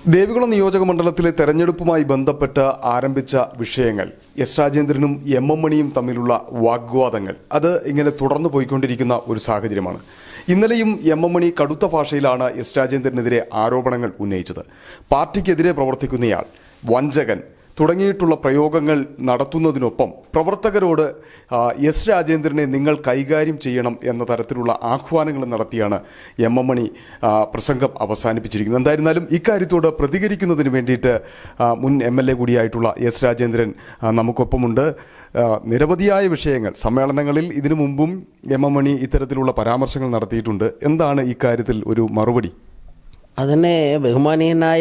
ദേവികുളം നിയോജക മണ്ഡലത്തിലെ തെരഞ്ഞെടുപ്പുമായി ബന്ധപ്പെട്ട് ആരംഭിച്ച വിഷയങ്ങൾ എസ് രാജേന്ദ്രനും എം എം മണിയും തമ്മിലുള്ള വാഗ്വാദങ്ങൾ അത് ഇങ്ങനെ തുടർന്നു പോയിക്കൊണ്ടിരിക്കുന്ന ഒരു സാഹചര്യമാണ് ഇന്നലെയും എം എം മണി കടുത്ത ഭാഷയിലാണ് എസ് രാജേന്ദ്രനെതിരെ ആരോപണങ്ങൾ ഉന്നയിച്ചത് പാർട്ടിക്കെതിരെ പ്രവർത്തിക്കുന്നയാൾ വഞ്ചകൻ തുടങ്ങിയിട്ടുള്ള പ്രയോഗങ്ങൾ നടത്തുന്നതിനൊപ്പം പ്രവർത്തകരോട് ആ, എസ് രാജേന്ദ്രനെ നിങ്ങൾ കൈകാര്യം ചെയ്യണം എന്ന തരത്തിലുള്ള ആഹ്വാനങ്ങൾ നടത്തിയാണ് എം എം മണി ആ, പ്രസംഗം അവസാനിപ്പിച്ചിരിക്കുന്നത് എന്തായിരുന്നാലും ഇക്കാര്യത്തോട് പ്രതികരിക്കുന്നതിന് വേണ്ടിയിട്ട് ആ, മുൻ എം എൽ എ കൂടിയായിട്ടുള്ള എസ് രാജേന്ദ്രൻ ആ, നമുക്കൊപ്പമുണ്ട് ആ, നിരവധിയായ വിഷയങ്ങൾ സമ്മേളനങ്ങളിൽ ഇതിനു മുമ്പും എം എം മണി ഇത്തരത്തിലുള്ള പരാമർശങ്ങൾ നടത്തിയിട്ടുണ്ട് എന്താണ് ഇക്കാര്യത്തിൽ ഒരു മറുപടി അതിന് ബഹുമാനീയനായ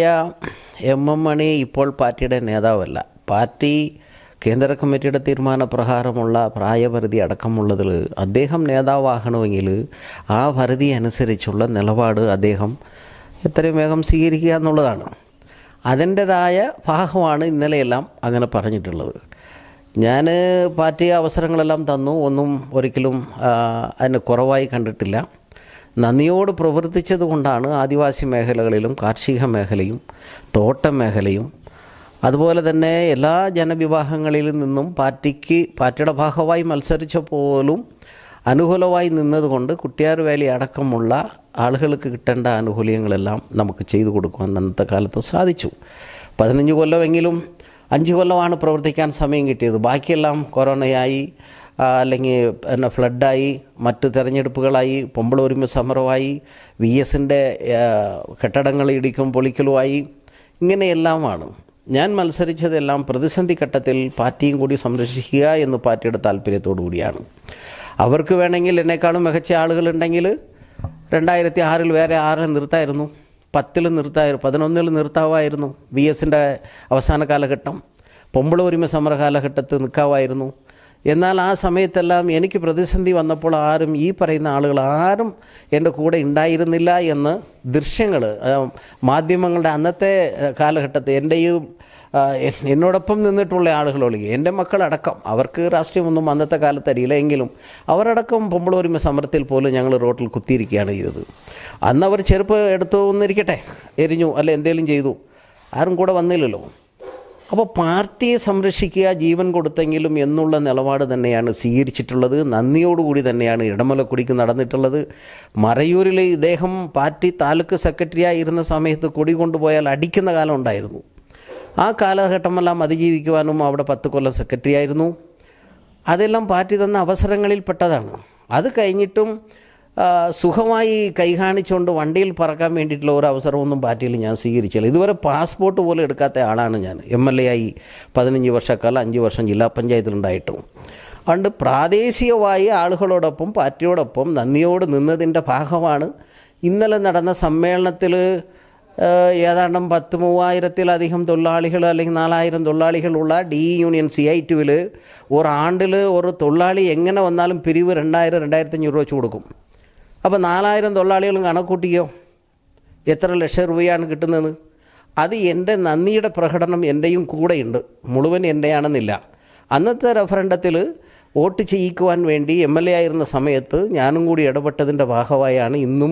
എം എം മണി ഇപ്പോൾ പാർട്ടിയുടെ നേതാവല്ല പാർട്ടി കേന്ദ്ര കമ്മിറ്റിയുടെ തീരുമാനപ്രകാരമുള്ള പ്രായപരിധി അടക്കമുള്ളതിൽ അദ്ദേഹം നേതാവാകണമെങ്കിൽ ആ പരിധി അനുസരിച്ചുള്ള നിലപാട് അദ്ദേഹം എത്രയും വേഗം സ്വീകരിക്കുക എന്നുള്ളതാണ് അതിൻ്റെതായ ഭാഗമാണ് ഇന്നലെയെല്ലാം അങ്ങനെ പറഞ്ഞിട്ടുള്ളത് ഞാൻ പാർട്ടി അവസരങ്ങളെല്ലാം തന്നു ഒന്നും ഒരിക്കലും ആ, അതിന് കുറവായി കണ്ടിട്ടില്ല നന്ദിയോട് പ്രവർത്തിച്ചത് കൊണ്ടാണ് ആദിവാസി മേഖലകളിലും കാർഷിക മേഖലയും തോട്ടം മേഖലയും അതുപോലെ തന്നെ എല്ലാ ജനവിഭാഗങ്ങളിൽ നിന്നും പാർട്ടിക്ക് പാർട്ടിയുടെ ഭാഗമായി മത്സരിച്ച പോലും അനുകൂലമായി നിന്നതുകൊണ്ട് കുട്ടിയാർ വേലി അടക്കമുള്ള ആളുകൾക്ക് കിട്ടേണ്ട ആനുകൂല്യങ്ങളെല്ലാം നമുക്ക് ചെയ്തു കൊടുക്കുവാൻ അന്നത്തെ കാലത്ത് സാധിച്ചു പതിനഞ്ച് കൊല്ലമെങ്കിലും അഞ്ച് കൊല്ലമാണ് പ്രവർത്തിക്കാൻ സമയം കിട്ടിയത് ബാക്കിയെല്ലാം കൊറോണയായി ആ, അല്ലെങ്കിൽ പിന്നെ ഫ്ലഡായി മറ്റ് തെരഞ്ഞെടുപ്പുകളായി പൊമ്പളൂരിമ സമരമായി വി എസിൻ്റെ കെട്ടിടങ്ങൾ ഇടിക്കും പൊളിക്കലുമായി ഇങ്ങനെയെല്ലാമാണ് ഞാൻ മത്സരിച്ചതെല്ലാം പ്രതിസന്ധി ഘട്ടത്തിൽ പാർട്ടിയും കൂടി സംരക്ഷിക്കുക എന്ന് പാർട്ടിയുടെ താല്പര്യത്തോടു കൂടിയാണ് അവർക്ക് വേണമെങ്കിൽ എന്നെക്കാളും മികച്ച ആളുകളുണ്ടെങ്കിൽ രണ്ടായിരത്തി ആറിൽ വേറെ ആറ് നിർത്തായിരുന്നു പത്തിൽ നിർത്തായിരുന്നു പതിനൊന്നിൽ നിർത്താവായിരുന്നു വി എസിൻ്റെ അവസാന കാലഘട്ടം പൊമ്പളൂരിമ സമര കാലഘട്ടത്തിൽ നിൽക്കാമായിരുന്നു എന്നാൽ ആ സമയത്തെല്ലാം എനിക്ക് പ്രതിസന്ധി വന്നപ്പോൾ ആരും ഈ പറയുന്ന ആളുകൾ ആരും എൻ്റെ കൂടെ ഉണ്ടായിരുന്നില്ല എന്ന് ദൃശ്യങ്ങൾ മാധ്യമങ്ങളുടെ അന്നത്തെ കാലഘട്ടത്തിൽ എൻ്റെയും ആ, എ- എന്നോടൊപ്പം നിന്നിട്ടുള്ള ആളുകളൊഴികെ എൻ്റെ മക്കളടക്കം അവർക്ക് രാഷ്ട്രീയമൊന്നും അന്നത്തെ കാലത്ത് അറിയില്ല എങ്കിലും അവരടക്കം പൊമ്പളൂരിമ സമരത്തിൽ പോലും ഞങ്ങൾ റോട്ടിൽ കുത്തിയിരിക്കുകയാണ് ചെയ്തത് അന്ന് അവർ ചെരുപ്പ് എടുത്തു എന്നിരിക്കട്ടെ എരിഞ്ഞു അല്ല എന്തെങ്കിലും ചെയ്തു ആരും കൂടെ വന്നില്ലല്ലോ അപ്പോൾ പാർട്ടിയെ സംരക്ഷിക്കുക ജീവൻ കൊടുത്തെങ്കിലും എന്നുള്ള നിലപാട് തന്നെയാണ് സ്വീകരിച്ചിട്ടുള്ളത് നന്ദിയോടുകൂടി തന്നെയാണ് ഇടമലക്കുടിക്ക് നടന്നിട്ടുള്ളത് മറയൂരിൽ ഇദ്ദേഹം പാർട്ടി താലൂക്ക് സെക്രട്ടറിയായി ഇരുന്ന സമയത്ത് കൊടി കൊണ്ടുപോയാൽ അടിക്കുന്ന കാലം ഉണ്ടായിരുന്നു ആ കാലഘട്ടമെല്ലാം അതിജീവിക്കുവാനും അവിടെ പത്ത് കൊല്ലം സെക്രട്ടറി ആയിരുന്നു അതെല്ലാം പാർട്ടി തന്ന അവസരങ്ങളിൽ പെട്ടതാണ് അത് കഴിഞ്ഞിട്ടും ആ, സുഖമായി കൈ കാണിച്ചുകൊണ്ട് വണ്ടിയിൽ പറക്കാൻ വേണ്ടിയിട്ടുള്ള ഒരു അവസരമൊന്നും പാർട്ടിയിൽ ഞാൻ സ്വീകരിച്ചില്ല ഇതുവരെ പാസ്പോർട്ട് പോലും എടുക്കാത്ത ആളാണ് ഞാൻ എം എൽ എ ആയി പതിനഞ്ച് വർഷക്കാലം അഞ്ച് വർഷം ജില്ലാ പഞ്ചായത്തിലുണ്ടായിട്ടും അതുകൊണ്ട് പ്രാദേശികമായി ആളുകളോടൊപ്പം പാർട്ടിയോടൊപ്പം നന്ദിയോട് നിന്നതിൻ്റെ ഭാഗമാണ് ഇന്നലെ നടന്ന സമ്മേളനത്തിൽ ഏഹ് ഏതാണ്ടും പത്ത് മൂവായിരത്തിലധികം തൊഴിലാളികൾ അല്ലെങ്കിൽ നാലായിരം തൊഴിലാളികളുള്ള ഡി യൂണിയൻ സി ഐ ടുവിൽ ഒരാണ്ടിൽ ഒരു തൊഴിലാളി എങ്ങനെ വന്നാലും പിരിവ് രണ്ടായിരം രണ്ടായിരത്തി അഞ്ഞൂറ് വെച്ച് കൊടുക്കും അപ്പോൾ നാലായിരം തൊഴിലാളികളും കണക്കൂട്ടിയോ എത്ര ലക്ഷം രൂപയാണ് കിട്ടുന്നത് അത് എൻ്റെ നന്ദിയുടെ പ്രകടനം എൻ്റെയും കൂടെയുണ്ട് മുഴുവൻ എൻ്റെയാണെന്നില്ല അന്നത്തെ റഫറണ്ടത്തിൽ വോട്ട് ചെയ്യിക്കുവാൻ വേണ്ടി എം എൽ എ ആയിരുന്ന സമയത്ത് ഞാനും കൂടി ഇടപെട്ടതിൻ്റെ ഭാഗമായാണ് ഇന്നും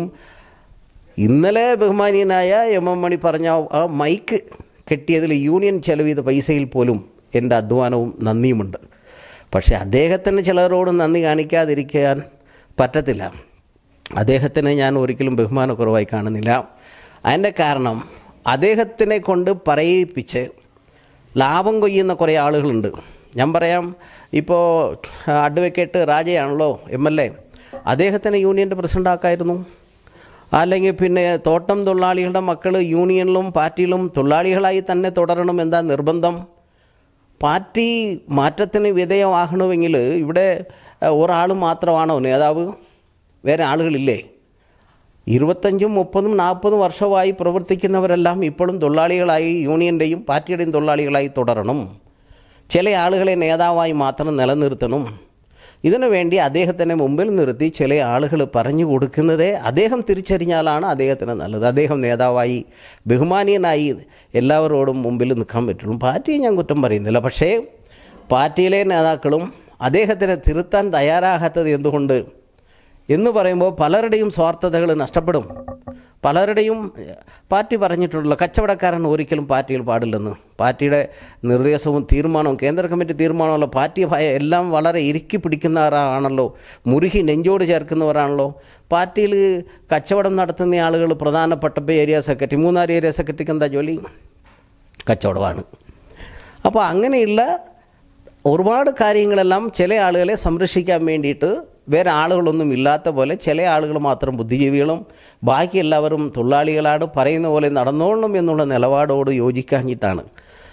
ഇന്നലെ ബഹുമാനീയനായ എം എം മണി പറഞ്ഞ ആ മൈക്ക് കെട്ടിയതിൽ യൂണിയൻ ചെലവ് ചെയ്ത പൈസയിൽ പോലും എൻ്റെ അധ്വാനവും നന്ദിയുമുണ്ട് പക്ഷേ അദ്ദേഹത്തിന് ചിലരോട് നന്ദി കാണിക്കാതിരിക്കാൻ പറ്റത്തില്ല അദ്ദേഹത്തിന് ഞാൻ ഒരിക്കലും ബഹുമാനക്കുറവായി കാണുന്നില്ല അതിൻ്റെ കാരണം അദ്ദേഹത്തിനെ കൊണ്ട് പറയിപ്പിച്ച് ലാഭം കൊയ്യുന്ന കുറേ ആളുകളുണ്ട് ഞാൻ പറയാം ഇപ്പോൾ അഡ്വക്കേറ്റ് രാജയാണല്ലോ എം എൽ എ അദ്ദേഹത്തിന് യൂണിയൻ്റെ പ്രസിഡൻ്റ് ആക്കായിരുന്നു അല്ലെങ്കിൽ പിന്നെ തോട്ടം തൊഴിലാളികളുടെ മക്കൾ യൂണിയനിലും പാർട്ടിയിലും തൊഴിലാളികളായി തന്നെ തുടരണം എന്താ നിർബന്ധം പാർട്ടി മാറ്റത്തിന് വിധേയമാകണമെങ്കിൽ ഇവിടെ അഹ്, ഒരാൾ മാത്രമാണോ നേതാവ് വേറെ ആളുകളില്ലേ ഇരുപത്തഞ്ചും മുപ്പതും നാൽപ്പതും വർഷമായി പ്രവർത്തിക്കുന്നവരെല്ലാം ഇപ്പോഴും തൊഴിലാളികളായി യൂണിയൻ്റെയും പാർട്ടിയുടെയും തൊഴിലാളികളായി തുടരണം ചില ആളുകളെ നേതാവായി മാത്രം നിലനിർത്തണം ഇതിനു വേണ്ടി അദ്ദേഹത്തിനെ മുമ്പിൽ നിർത്തി ചില ആളുകൾ പറഞ്ഞു കൊടുക്കുന്നതേ അദ്ദേഹം തിരിച്ചറിഞ്ഞാലാണ് അദ്ദേഹത്തിന് നല്ലത് അദ്ദേഹം നേതാവായി ബഹുമാനീയനായി എല്ലാവരോടും മുമ്പിൽ നിൽക്കാൻ പറ്റുള്ളൂ പാർട്ടിയെ ഞാൻ കുറ്റം പറയുന്നില്ല പക്ഷേ പാർട്ടിയിലെ നേതാക്കളും അദ്ദേഹത്തിനെ തിരുത്താൻ തയ്യാറാകാത്തത് എന്തുകൊണ്ട് എന്ന് പറയുമ്പോൾ പലരുടെയും സ്വാർത്ഥതകൾ നഷ്ടപ്പെടും പലരുടെയും പാർട്ടി പറഞ്ഞിട്ടുണ്ടല്ലോ കച്ചവടക്കാരൻ ഒരിക്കലും പാർട്ടിയിൽ പാടില്ലെന്ന് പാർട്ടിയുടെ നിർദ്ദേശവും തീരുമാനവും കേന്ദ്ര കമ്മിറ്റി തീരുമാനമല്ല പാർട്ടി ഭയ എല്ലാം വളരെ ഇറുക്കി പിടിക്കുന്നവരാണല്ലോ മുരുകി നെഞ്ചോട് ചേർക്കുന്നവരാണല്ലോ പാർട്ടിയിൽ കച്ചവടം നടത്തുന്ന ആളുകൾ പ്രധാനപ്പെട്ട ഇപ്പോൾ ഏരിയ സെക്രട്ടറി മൂന്നാർ ഏരിയ സെക്രട്ടറിക്ക് എന്താ ജോലി കച്ചവടമാണ് അപ്പോൾ അങ്ങനെയുള്ള ഒരുപാട് കാര്യങ്ങളെല്ലാം ചില ആളുകളെ സംരക്ഷിക്കാൻ വേണ്ടിയിട്ട് വേറെ ആളുകളൊന്നും ഇല്ലാത്ത പോലെ ചില ആളുകൾ മാത്രം ബുദ്ധിജീവികളും ബാക്കി എല്ലാവരും തൊഴിലാളികളാണ് പറയുന്ന പോലെ നടന്നോളണം എന്നുള്ള നിലപാടോട് യോജിക്കാഞ്ഞിട്ടാണ്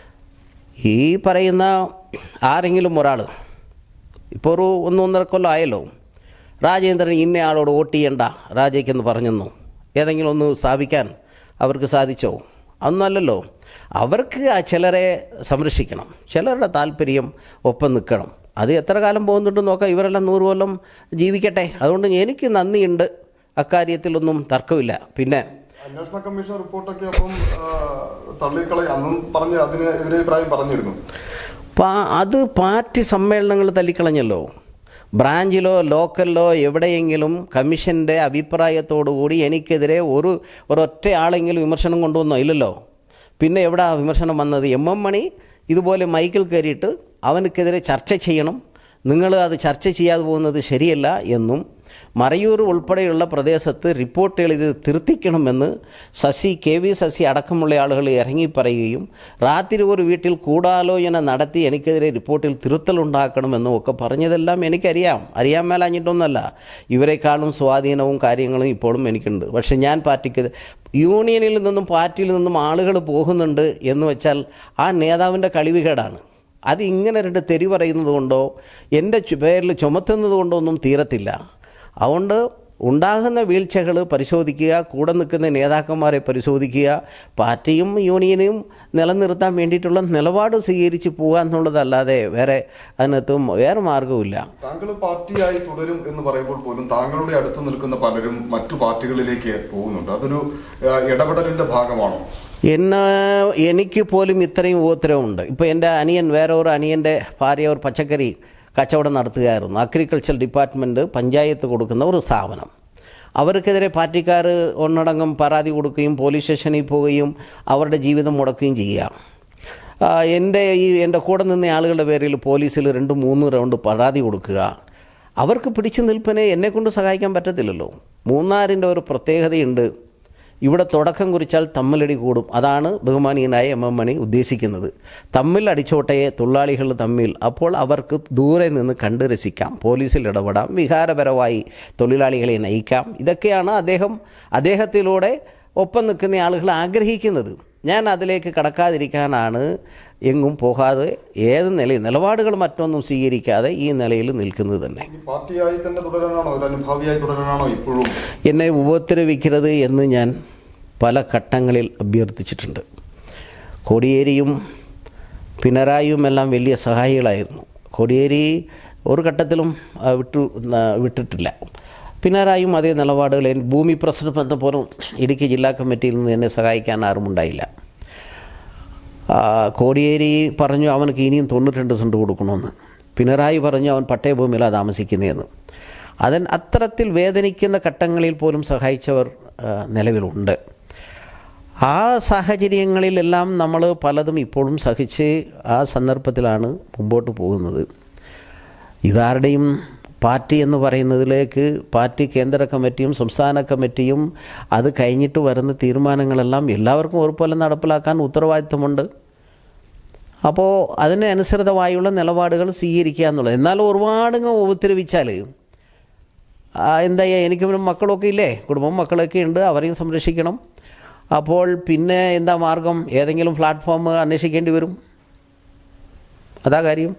ഈ പറയുന്ന ആരെങ്കിലും ഒരാൾ ഇപ്പോൾ ഒരു ഒന്നൊന്നര കൊല്ലം ആയല്ലോ രാജേന്ദ്രൻ ഇന്ന ആളോട് വോട്ട് ചെയ്യണ്ട രാജയ്ക്കെന്ന് പറഞ്ഞെന്നു ഏതെങ്കിലും ഒന്ന് സ്ഥാപിക്കാൻ അവർക്ക് സാധിച്ചോ അതൊന്നല്ലല്ലോ അവർക്ക് ആ ചിലരെ സംരക്ഷിക്കണം ചിലരുടെ താല്പര്യം ഒപ്പം നിൽക്കണം അത് എത്ര കാലം പോകുന്നുണ്ട് നോക്കാം ഇവരെല്ലാം നൂറ് കൊല്ലം ജീവിക്കട്ടെ അതുകൊണ്ട് എനിക്ക് നന്ദിയുണ്ട് അക്കാര്യത്തിലൊന്നും തർക്കമില്ല പിന്നെ അന്വേഷണ കമ്മീഷൻ റിപ്പോർട്ടൊക്കെ അപ്പം തള്ളിക്കളി അന്നും പറഞ്ഞ് അതിന് എതിരഭിപ്രായം പറഞ്ഞിരുന്നു പാ- അത് പാർട്ടി സമ്മേളനങ്ങൾ തള്ളിക്കളഞ്ഞല്ലോ ബ്രാഞ്ചിലോ ലോക്കലിലോ എവിടെയെങ്കിലും കമ്മീഷൻ്റെ അഭിപ്രായത്തോടുകൂടി എനിക്കെതിരെ ഒരു ഒരൊറ്റ ആളെങ്കിലും വിമർശനം കൊണ്ടുവന്നോ ഇല്ലല്ലോ പിന്നെ എവിടെ വിമർശനം വന്നത് എം എം മണി ഇതുപോലെ മൈക്കിൽ കയറിയിട്ട് അവനക്കെതിരെ ചർച്ച ചെയ്യണം നിങ്ങൾ അത് ചർച്ച ചെയ്യാതെ പോകുന്നത് ശരിയല്ല എന്നും മറയൂർ ഉൾപ്പെടെയുള്ള പ്രദേശത്ത് റിപ്പോർട്ടുകൾ ഇത് തിരുത്തിക്കണമെന്ന് ശശി കെ വി ശശി അടക്കമുള്ള ആളുകൾ ഇറങ്ങി പറയുകയും രാത്രി ഒരു വീട്ടിൽ ഗൂഢാലോചന നടത്തി എനിക്കെതിരെ റിപ്പോർട്ടിൽ തിരുത്തലുണ്ടാക്കണമെന്നും ഒക്കെ പറഞ്ഞതെല്ലാം എനിക്കറിയാം അറിയാൻ മേലാഞ്ഞിട്ടൊന്നല്ല ഇവരെക്കാളും സ്വാധീനവും കാര്യങ്ങളും ഇപ്പോഴും എനിക്കുണ്ട് പക്ഷെ ഞാൻ പാർട്ടിക്ക് യൂണിയനിൽ നിന്നും പാർട്ടിയിൽ നിന്നും ആളുകൾ പോകുന്നുണ്ട് എന്ന് വെച്ചാൽ ആ നേതാവിൻ്റെ കഴിവുകേടാണ് അത് ഇങ്ങനെ രണ്ട് തെറി പറയുന്നത് കൊണ്ടോ എൻ്റെ ചു- പേരിൽ ചുമത്തുന്നത് കൊണ്ടോ ഒന്നും തീരത്തില്ല അതുകൊണ്ട് ഉണ്ടാകുന്ന വീഴ്ചകൾ പരിശോധിക്കുക കൂടെ നിൽക്കുന്ന നേതാക്കന്മാരെ പരിശോധിക്കുക പാർട്ടിയും യൂണിയനും നിലനിർത്താൻ വേണ്ടിയിട്ടുള്ള നിലപാട് സ്വീകരിച്ച് പോകുക എന്നുള്ളതല്ലാതെ വേറെ അതിനകത്ത് വേറെ മാർഗവുമില്ല താങ്കൾ പാർട്ടിയായി തുടരും എന്ന് പറയുമ്പോൾ പോലും താങ്കളുടെ അടുത്ത് നിൽക്കുന്ന പലരും മറ്റു പാർട്ടികളിലേക്ക് പോകുന്നുണ്ട് അതൊരു ആ, ഇടപെടലിന്റെ ഭാഗമാണോ എന്നെ എനിക്ക് പോലും ഇത്രയും ഉപദ്രവമുണ്ട് ഇപ്പോൾ എൻ്റെ അനിയൻ വേറെ ഒരു അനിയൻ്റെ ഭാര്യ ഒരു പച്ചക്കറി കച്ചവടം നടത്തുകയായിരുന്നു അഗ്രികൾച്ചർ ഡിപ്പാർട്ട്മെൻറ്റ് പഞ്ചായത്ത് കൊടുക്കുന്ന ഒരു സ്ഥാപനം അവർക്കെതിരെ പാർട്ടിക്കാർ ഒന്നടങ്കം പരാതി കൊടുക്കുകയും പോലീസ് സ്റ്റേഷനിൽ പോവുകയും അവരുടെ ജീവിതം മുടക്കുകയും ചെയ്യുക ആ, എൻ്റെ ഈ എൻ്റെ കൂടെ നിന്ന ആളുകളുടെ പേരിൽ പോലീസിൽ രണ്ട് മൂന്ന് റൗണ്ട് പരാതി കൊടുക്കുക അവർക്ക് പിടിച്ചു നിൽപ്പിനെ എന്നെക്കൊണ്ട് സഹായിക്കാൻ പറ്റത്തില്ലല്ലോ മൂന്നാറിൻ്റെ ഒരു പ്രത്യേകതയുണ്ട് ഇവിടെ തുടക്കം കുറിച്ചാൽ തമ്മിലടി കൂടും അതാണ് ബഹുമാനീയനായ എം എം മണി ഉദ്ദേശിക്കുന്നത് തമ്മിൽ അടിച്ചോട്ടയെ തൊഴിലാളികൾ തമ്മിൽ അപ്പോൾ അവർക്ക് ദൂരെ നിന്ന് കണ്ട് രസിക്കാം പോലീസിൽ ഇടപെടാം വികാരപരമായി തൊഴിലാളികളെ നയിക്കാം ഇതൊക്കെയാണ് അദ്ദേഹം അദ്ദേഹത്തിലൂടെ ഒപ്പം നിൽക്കുന്ന ആളുകൾ ആഗ്രഹിക്കുന്നത് ഞാൻ അതിലേക്ക് കടക്കാതിരിക്കാനാണ് എങ്ങും പോകാതെ ഏത് നിലയിൽ നിലപാടുകൾ മറ്റൊന്നും സ്വീകരിക്കാതെ ഈ നിലയിൽ നിൽക്കുന്നത് തന്നെ ഈ പാർട്ടിയായി തന്നെ തുടരാനാണോ ഒരു അനുഭാവിയായി തുടരാനാണോ ഇപ്പോഴും എന്നെ ഉപദ്രവിക്കരുത് എന്ന് ഞാൻ പല ഘട്ടങ്ങളിൽ അഭ്യർത്ഥിച്ചിട്ടുണ്ട് കോടിയേരിയും പിണറായിയും എല്ലാം വലിയ സഹായികളായിരുന്നു കോടിയേരി ഒരു ഘട്ടത്തിലും ആ, വിട്ടു ആ, വിട്ടിട്ടില്ല പിണറായിയും അതേ നിലപാടുകൾ എൻ- ഭൂമി പ്രശ്നം വന്നപ്പോഴും ഇടുക്കി ജില്ലാ കമ്മിറ്റിയിൽ നിന്ന് എന്നെ സഹായിക്കാൻ ആരും ഉണ്ടായില്ല ആ, കോടിയേരി പറഞ്ഞു അവനക്ക് ഇനിയും തൊണ്ണൂറ്റിരണ്ട് സെൻറ്റ് കൊടുക്കണമെന്ന് പിണറായി പറഞ്ഞു അവൻ പട്ടയഭൂമിയിലാണ് താമസിക്കുന്നതെന്ന് അതിന് അത്തരത്തിൽ വേദനിക്കുന്ന ഘട്ടങ്ങളിൽ പോലും സഹായിച്ചവർ ആ, നിലവിലുണ്ട് ആ സാഹചര്യങ്ങളിലെല്ലാം നമ്മൾ പലതും ഇപ്പോഴും സഹിച്ച് ആ സന്ദർഭത്തിലാണ് മുമ്പോട്ട് പോകുന്നത് ഇതാരുടെയും പാർട്ടി എന്ന് പറയുന്നതിലേക്ക് പാർട്ടി കേന്ദ്ര കമ്മിറ്റിയും സംസ്ഥാന കമ്മിറ്റിയും അത് കഴിഞ്ഞിട്ട് വരുന്ന തീരുമാനങ്ങളെല്ലാം എല്ലാവർക്കും ഒരുപോലെ നടപ്പിലാക്കാൻ ഉത്തരവാദിത്തമുണ്ട് അപ്പോൾ അതിന് അനുസൃതമായുള്ള നിലപാടുകൾ സ്വീകരിക്കുക എന്നുള്ളത് എന്നാൽ ഒരുപാട് ഉപദ്രവിച്ചാൽ എന്താ ചെയ്യുക എനിക്ക് പിന്നെ മക്കളൊക്കെ ഇല്ലേ കുടുംബം മക്കളൊക്കെ ഉണ്ട് അവരെയും സംരക്ഷിക്കണം അപ്പോൾ പിന്നെ എന്താ മാർഗം ഏതെങ്കിലും പ്ലാറ്റ്ഫോം അന്വേഷിക്കേണ്ടി വരും അതാ കാര്യം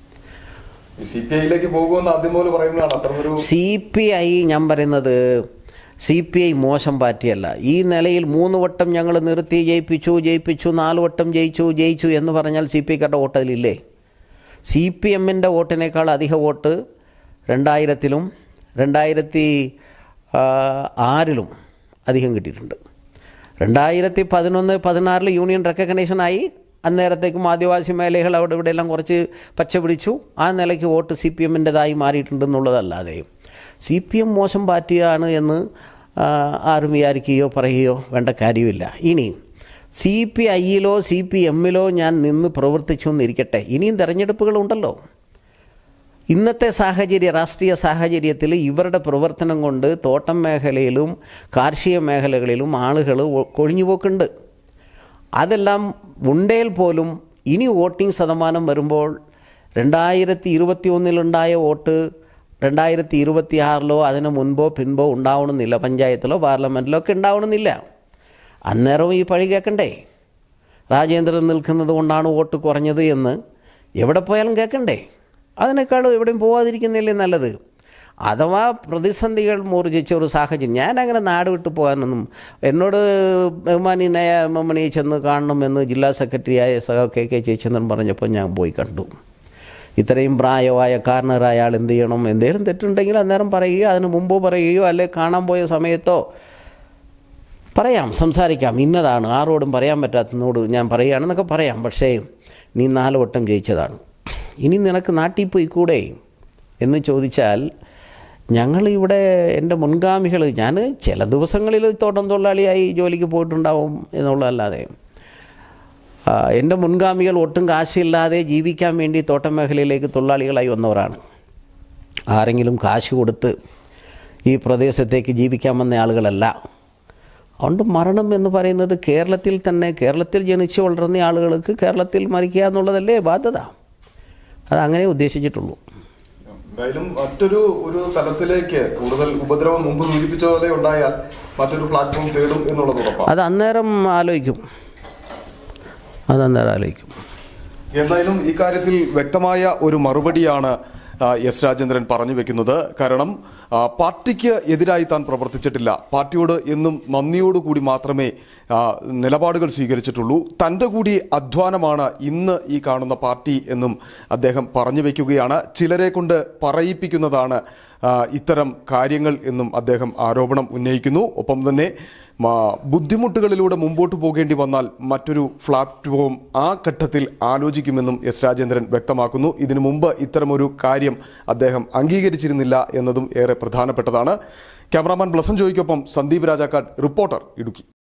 സി പി ഐയിലേക്ക് പോകുമെന്ന് ആദ്യം പോലെ പറയുന്നതാണ് അത്തരമൊരു സി പി ഐ ഞാൻ പറയുന്നത് സി പി ഐ മോശം പാർട്ടിയല്ല ഈ നിലയിൽ മൂന്ന് വട്ടം ഞങ്ങൾ നിർത്തി ജയിപ്പിച്ചു ജയിപ്പിച്ചു നാല് വട്ടം ജയിച്ചു ജയിച്ചു എന്ന് പറഞ്ഞാൽ സി പി ഐക്കാരുടെ വോട്ട് അതിലില്ലേ സി പി എമ്മിൻ്റെ വോട്ടിനേക്കാൾ അധിക വോട്ട് രണ്ടായിരത്തിലും രണ്ടായിരത്തി ആ, ആറിലും അധികം കിട്ടിയിട്ടുണ്ട് രണ്ടായിരത്തി പതിനൊന്ന് പതിനാറിൽ യൂണിയൻ റെക്കഗ്നേഷനായി അന്നേരത്തേക്കും ആദിവാസി മേഖലകൾ അവിടെ ഇവിടെ എല്ലാം കുറച്ച് പച്ച പിടിച്ചു ആ നിലയ്ക്ക് വോട്ട് സി പി എമ്മിൻ്റെതായി മാറിയിട്ടുണ്ടെന്നുള്ളതല്ലാതെ സി പി എം മോശം പാർട്ടിയാണ് എന്ന് ആ, ആരും വിചാരിക്കുകയോ പറയുകയോ വേണ്ട കാര്യമില്ല ഇനി സി പി ഐയിലോ സി പി എമ്മിലോ ഞാൻ നിന്ന് പ്രവർത്തിച്ചു എന്നിരിക്കട്ടെ ഇനിയും തെരഞ്ഞെടുപ്പുകളുണ്ടല്ലോ ഇന്നത്തെ സാഹചര്യ രാഷ്ട്രീയ സാഹചര്യത്തിൽ ഇവരുടെ പ്രവർത്തനം കൊണ്ട് തോട്ടം മേഖലയിലും കാർഷിക മേഖലകളിലും ആളുകൾ ഒ- കൊഴിഞ്ഞുപോക്കുണ്ട് അതെല്ലാം ഉണ്ടേൽ പോലും ഇനി വോട്ടിംഗ് ശതമാനം വരുമ്പോൾ രണ്ടായിരത്തി ഇരുപത്തി ഒന്നിലുണ്ടായ വോട്ട് രണ്ടായിരത്തി ഇരുപത്തി ആറിലോ അതിന് മുൻപോ പിൻപോ ഉണ്ടാവണമെന്നില്ല പഞ്ചായത്തിലോ പാർലമെൻറ്റിലോ ഒക്കെ ഉണ്ടാവണമെന്നില്ല അന്നേരവും ഈ പഴി കേൾക്കണ്ടേ രാജേന്ദ്രൻ നിൽക്കുന്നത് കൊണ്ടാണ് വോട്ട് കുറഞ്ഞത് എന്ന് എവിടെ പോയാലും കേൾക്കണ്ടേ അതിനേക്കാളും എവിടെയും പോവാതിരിക്കുന്നില്ലേ നല്ലത് അഥവാ പ്രതിസന്ധികൾ മൂർജിച്ച ഒരു സാഹചര്യം ഞാൻ അങ്ങനെ നാട് വിട്ടു പോകാനൊന്നും എന്നോട് ബഹുമാനീയനായ മമ്മണിയെ ചെന്ന് കാണണമെന്ന് ജില്ലാ സെക്രട്ടറിയായ സഹ കെ കെ ചേച്ചന്ദ്രൻ പറഞ്ഞപ്പോൾ ഞാൻ പോയി കണ്ടു ഇത്രയും പ്രായമായ കാരണരായ ആൾ എന്ത് ചെയ്യണം എന്തെങ്കിലും തെറ്റുണ്ടെങ്കിൽ അന്നേരം പറയുകയോ അതിന് മുമ്പോ പറയുകയോ അല്ലെ കാണാൻ പോയ സമയത്തോ പറയാം സംസാരിക്കാം ഇന്നതാണ് ആരോടും പറയാൻ പറ്റാത്തതിനോട് ഞാൻ പറയുകയാണെന്നൊക്കെ പറയാം പക്ഷേ നീ നാല് വട്ടം ജയിച്ചതാണ് ഇനി നിനക്ക് നാട്ടിൽ പോയി കൂടെ എന്ന് ചോദിച്ചാൽ ഞങ്ങളിവിടെ എൻ്റെ മുൻഗാമികൾ ഞാൻ ചില ദിവസങ്ങളിൽ തോട്ടം തൊഴിലാളിയായി ജോലിക്ക് പോയിട്ടുണ്ടാവും എന്നുള്ളതല്ലാതെ ആ, എൻ്റെ മുൻഗാമികൾ ഒട്ടും കാശില്ലാതെ ജീവിക്കാൻ വേണ്ടി തോട്ടം മേഖലയിലേക്ക് തൊഴിലാളികളായി വന്നവരാണ് ആരെങ്കിലും കാശ് കൊടുത്ത് ഈ പ്രദേശത്തേക്ക് ജീവിക്കാൻ വന്ന ആളുകളല്ല അതുകൊണ്ട് മരണം എന്ന് പറയുന്നത് കേരളത്തിൽ തന്നെ കേരളത്തിൽ ജനിച്ചു വളർന്ന ആളുകൾക്ക് കേരളത്തിൽ മരിക്കുക എന്നുള്ളതല്ലേ ബാധ്യത അത് അങ്ങനെ ഉദ്ദേശിച്ചിട്ടുള്ളൂ എന്തായാലും മറ്റൊരു ഒരു തലത്തിലേക്ക് കൂടുതൽ ഉപദ്രവം മുമ്പ് സൂചിപ്പിച്ച പോലെ ഉണ്ടായാൽ മറ്റൊരു പ്ലാറ്റ്ഫോം തേടും എന്നുള്ളത് ഉറപ്പാണ് അത് അന്നേരം ആലോചിക്കും അത് അന്നേരം ആലോചിക്കും എന്തായാലും ഇക്കാര്യത്തിൽ വ്യക്തമായ ഒരു മറുപടിയാണ് ആ, എസ് രാജേന്ദ്രൻ പറഞ്ഞു വെക്കുന്നത് കാരണം ആ, പാർട്ടിക്ക് എതിരായി താൻ പ്രവർത്തിച്ചിട്ടില്ല പാർട്ടിയോട് എന്നും നന്ദിയോടുകൂടി മാത്രമേ ആ, നിലപാടുകൾ സ്വീകരിച്ചിട്ടുള്ളൂ തന്റെ കൂടി അധ്വാനമാണ് ഇന്ന് ഈ കാണുന്ന പാർട്ടി എന്നും അദ്ദേഹം പറഞ്ഞു വെക്കുകയാണ് ചിലരെ കൊണ്ട് പറയിപ്പിക്കുന്നതാണ് ആ, ഇത്തരം കാര്യങ്ങൾ എന്നും അദ്ദേഹം ആരോപണം ഉന്നയിക്കുന്നു ഒപ്പം തന്നെ മാ- ബുദ്ധിമുട്ടുകളിലൂടെ മുമ്പോട്ട് പോകേണ്ടി വന്നാൽ മറ്റൊരു പ്ലാറ്റ്ഫോം ആ ഘട്ടത്തിൽ ആലോചിക്കുമെന്നും എസ് രാജേന്ദ്രൻ വ്യക്തമാക്കുന്നു ഇതിനു മുമ്പ് ഇത്തരമൊരു കാര്യം അദ്ദേഹം അംഗീകരിച്ചിരുന്നില്ല എന്നതും ഏറെ പ്രധാനപ്പെട്ടതാണ് ക്യാമറാമാൻ ബ്ലസം ജോയിക്കൊപ്പം സന്ദീപ് രാജാക്കാട് റിപ്പോർട്ടർ ഇടുക്കി